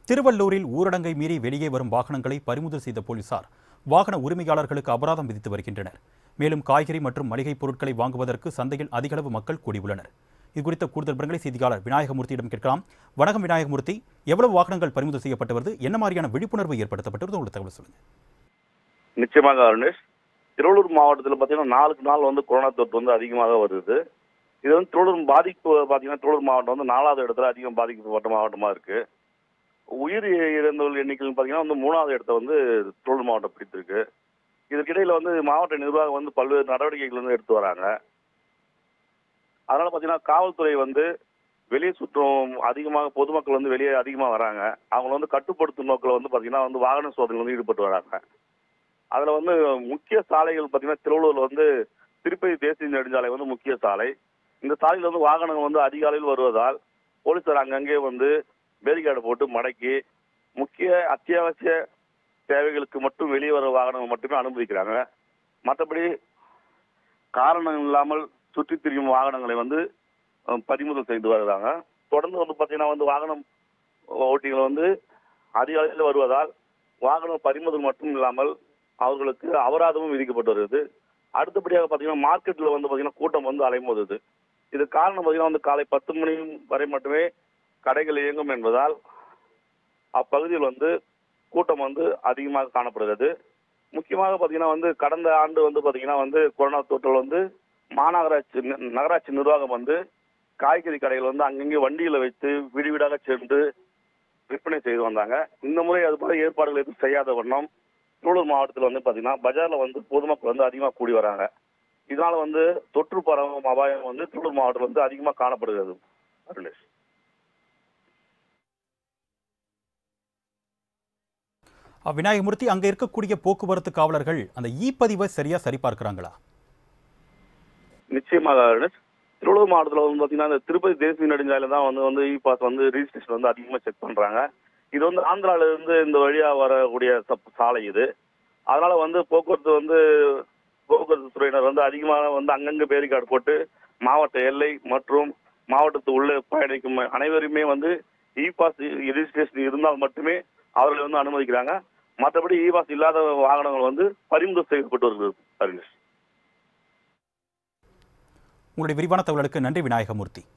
திருவள்ளூரில் ஊரடங்கை மீறி வெளியே வரும் வாகனங்களை பறிமுதல் செய்த போலீசார் வாகன உரிமையாளர்களுக்கு அபராதம் விதித்து வருகின்றனர் மேலும் காய்கறி மற்றும் மளிகைப் பொருட்களை வாங்குவதற்கு சந்தையில் அதிகளவு மக்கள் கூடியுள்ளனர் இது குறித்த கூடுதல் விவரங்களை செய்தியாளர் விநாயகமூர்த்தியிடம் கேட்கலாம் வணக்கம் விநாயகமூர்த்தி எவ்வளவு வாகனங்கள் பறிமுதல் செய்யப்பட்டு வருது என்ன மாதிரியான விழிப்புணர்வு ஏற்படுத்தப்பட்டு வருது உங்களுக்கு தகவல் சொல்லுங்க நிச்சயமாக அருணேஷ் திருவள்ளூர் மாவட்டத்தில் பார்த்தீங்கன்னா நாளுக்கு நாள் வந்து கொரோனா தொற்று வந்து அதிகமாக வருது இது வந்து திருவள்ளூர் பாதிப்பு பார்த்தீங்கன்னா திருவள்ளூர் மாவட்டம் வந்து நாலாவது இடத்துல அதிகம் பாதிக்கப்பட்ட மாவட்டமாக இருக்கு உயிர் இழந்தவர்கள் எண்ணிக்கையில் பார்த்தீங்கன்னா வந்து மூணாவது இடத்த வந்து திருவள்ளூர் மாவட்டம் பிடித்திருக்கு இதற்கிடையில் வந்து மாவட்ட நிர்வாகம் வந்து பல்வேறு நடவடிக்கைகள் வந்து எடுத்து வராங்க அதனால பார்த்தீங்கன்னா காவல்துறை வந்து வெளியே சுற்றும் அதிகமாக பொதுமக்கள் வந்து வெளியே அதிகமாக வராங்க அவங்க வந்து கட்டுப்படுத்தும் நோக்கில் வந்து பார்த்தீங்கன்னா வந்து வாகன சோதனை வந்து ஈடுபட்டு வராங்க அதுல வந்து முக்கிய சாலைகள் பார்த்தீங்கன்னா திருவள்ளூர்ல வந்து திருப்பதி தேசிய நெடுஞ்சாலை வந்து முக்கிய சாலை இந்த சாலையில் வந்து வாகனங்கள் வந்து அதிக அளவில் வருவதால் போலீசார் அங்கங்கே வந்து பேரிகார்டு போட்டு மடக்கி முக்கிய அத்தியாவசிய தேவைகளுக்கு மட்டும் வெளியே வர வாகனங்கள் மட்டுமே அனுமதிக்கிறாங்க மற்றபடி காரணம் இல்லாமல் சுற்றித் திரியும் வாகனங்களை வந்து அஹ், பறிமுதல் செய்து வருகிறாங்க தொடர்ந்து வந்து பார்த்தீங்கன்னா வந்து வாகனம் ஓட்டிகள் வந்து அதிக அளவில் வருவதால் வாகனம் பறிமுதல் மட்டும் இல்லாமல் அவர்களுக்கு அபராதமும் விதிக்கப்பட்டு வருகிறது அடுத்தபடியாக பார்த்தீங்கன்னா மார்க்கெட்டில் வந்து பார்த்தீங்கன்னா கூட்டம் வந்து அலைமோதுது இது காரணம் பார்த்தீங்கன்னா வந்து காலை பத்து மணி வரை மட்டுமே கடைகள் இயங்கும் என்பதால் அப்பகுதியில் வந்து கூட்டம் வந்து அதிகமாக காணப்படுகிறது முக்கியமாக பார்த்தீங்கன்னா வந்து கடந்த ஆண்டு வந்து பார்த்தீங்கன்னா வந்து கொரோனா தொற்றில் வந்து மாநகராட்சி ந- நகராட்சி நிர்வாகம் வந்து காய்கறி கடைகள் வந்து அங்கங்கே வண்டியில் வைத்து வீடு வீடாக சென்று விற்பனை செய்து வந்தாங்க இந்த முறை அது போல ஏற்பாடுகள் எதுவும் செய்யாத வண்ணம் திருவள்ளூர் மாவட்டத்தில் வந்து பார்த்தீங்கன்னா பஜார்ல வந்து பொதுமக்கள் வந்து அதிகமாக கூடி வராங்க இதனால வந்து தொற்று பரவும் அபாயம் வந்து திருவள்ளூர் மாவட்டத்தில் வந்து அதிகமாக காணப்படுகிறது அருணேஷ் அஹ், விநாயகமூர்த்தி அங்க இருக்கக்கூடிய போக்குவரத்து காவலர்கள் அந்த இ பதிவை சரியா சரிபார்க்கிறாங்களா நிச்சயமாக அருணேஷ் திருவள்ளூர் மாவட்டத்தில் வந்து பார்த்தீங்கன்னா இந்த திருப்பதி தேசிய நெடுஞ்சாலையில தான் வந்து வந்து இ பாஸ் வந்து ரிஜிஸ்ட்ரேஷன் வந்து அதிகமாக செக் பண்றாங்க இது வந்து ஆந்திரால இருந்து இந்த வழியா வரக்கூடிய சப்- சாலை இது அதனால வந்து போக்குவரத்து வந்து போக்குவரத்து துறையினர் வந்து அதிகமாக வந்து அங்கங்க பேரிகார்டு போட்டு மாவட்ட எல்லை மற்றும் மாவட்டத்து உள்ளே பயணிக்கும் அனைவருமே வந்து இ பாஸ் ரிஜிஸ்ட்ரேஷன் இருந்தால் மட்டுமே அவர்களை வந்து அனுமதிக்கிறாங்க மற்றபடி இ பாஸ் இல்லாத வாகனங்கள் வந்து பறிமுதல் செய்யப்பட்டு வருகிறது அருணேஷ் உங்களுடைய விரிவான தகவலுக்கு நன்றி விநாயகமூர்த்தி